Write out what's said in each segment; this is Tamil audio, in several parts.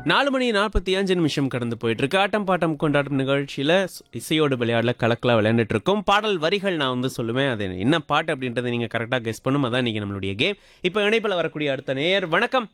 நாலு மணி நாற்பத்தி அஞ்சு நிமிஷம் கடந்து போயிட்டு இருக்கு ஆட்டம் பாட்டம் கொண்டாட்டம் நிகழ்ச்சியில ஸ்- இசையோடு விளையாடல கலக்கலா விளையாண்டுட்டு இருக்கோம் பாடல் வரிகள் நான் வந்து சொல்லுவேன் அது என்ன பாட்டு அப்படின்றத நீங்க கரெக்டா கெஸ் பண்ணும் அதான் இன்னைக்கு நம்மளுடைய கேம் இப்போ இணைப்பில் வரக்கூடிய அடுத்த நேயர் வணக்கம்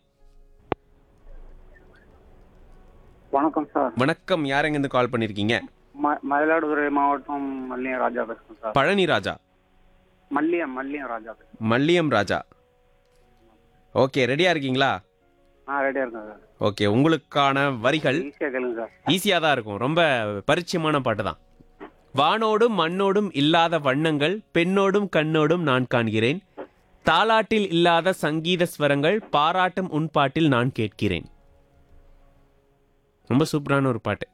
வணக்கம் சார் வணக்கம் யாரெங்க இருந்து கால் பண்ணிருக்கீங்க ம- மயிலாடுதுறை மாவட்டம் மல்லியம் ராஜா பேசுறேன் சார் பழனி ராஜா மல்லியம் மல்லியம் ராஜா பேசுறேன் மல்லியம் ராஜா ஓகே ரெடியா இருக்கீங்களா ஆ ரெடியா இருக்கேன் சார் ஓகே உங்களுக்கான வரிகள் ஈஸியா கேளுங்க சார் ஈஸியாக தான் இருக்கும் ரொம்ப பரிச்சயமான பாட்டு தான் வானோடும் மண்ணோடும் இல்லாத வண்ணங்கள் பெண்ணோடும் கண்ணோடும் நான் காண்கிறேன் தாலாட்டில் இல்லாத சங்கீத ஸ்வரங்கள் பாராட்டும் உன் பாட்டில் நான் கேட்கிறேன் ரொம்ப சூப்பரான ஒரு பாட்டு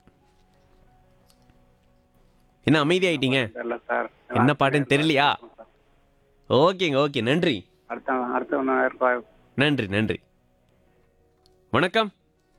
என்ன அமைதியாயிட்டீங்க தெரியல சார் என்ன பாட்டுன்னு தெரியலையா ஓகேங்க ஓகே நன்றி அடுத்த அடுத்த ஒன்று இருக்கும் நன்றி நன்றி வணக்கம்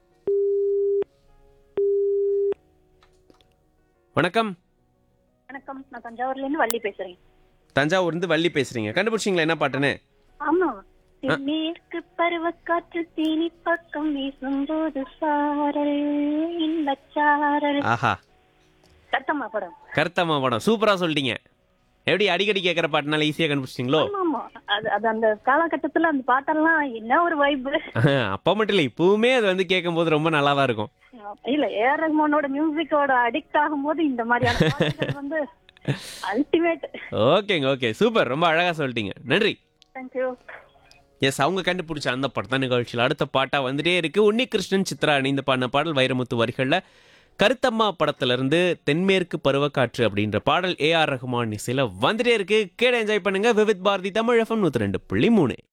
வணக்கம் வணக்கம் நான் தஞ்சாவூர்ல இருந்து வள்ளி பேசுறேன் தஞ்சாவூர்லேருந்து வள்ளி பேசுறீங்க கண்டுபிடிச்சிங்களா என்ன பாட்டுன்னு ஆமா மேற்கு பருவக்காற்று தீனி பக்கம் வீசும்போது சாரல் இன்பச்சாரல் ஆஹா சத்தமா படம் கருத்தம்மா படம் சூப்பரா சொல்லிட்டீங்க எப்படி அடிக்கடி கேட்குற பாட்டுனால ஈஸியாக கண்டுபிடிச்சிங்களோ ஆமா ஆமா அது அது அந்த காலகட்டத்துல அந்த பாட்டெல்லாம் என்ன ஒரு வைப்பு அப்போ மட்டும் இல்லை இப்பவுமே அது வந்து கேட்கும்போது ரொம்ப நல்லா தான் இருக்கும் இல்ல ஏஆர் ரஹ்மானோட மியூசிக்கோட அடிக்ட் ஆகும்போது இந்த மாதிரியான பாட்டுகள் வந்து அல்டிமேட் ஓகேங்க ஓகே சூப்பர் ரொம்ப அழகா சொல்லிட்டீங்க நன்றி தேங்க்யூ எஸ் அவங்க கண்டுபிடிச்ச அந்த படம் தான் நிகழ்ச்சியில் அடுத்த பாட்டா வந்துட்டே இருக்கு உன்னி கிருஷ்ணன் சித்ரா இணைந்து பாடின பாடல் வைரமுத்து வரிகள்ல கருத்தம்மா படத்துல இருந்து தென்மேற்கு பருவக்காற்று அப்படின்ற பாடல் ஏஆர் ரஹ்மான் இசையில வந்துட்டே இருக்கு கேட என்ஜாய் பண்ணுங்க விவித் பாரதி தமிழ் எஃப்எம் நூத்தி ரெண்டு புள்ளி மூணு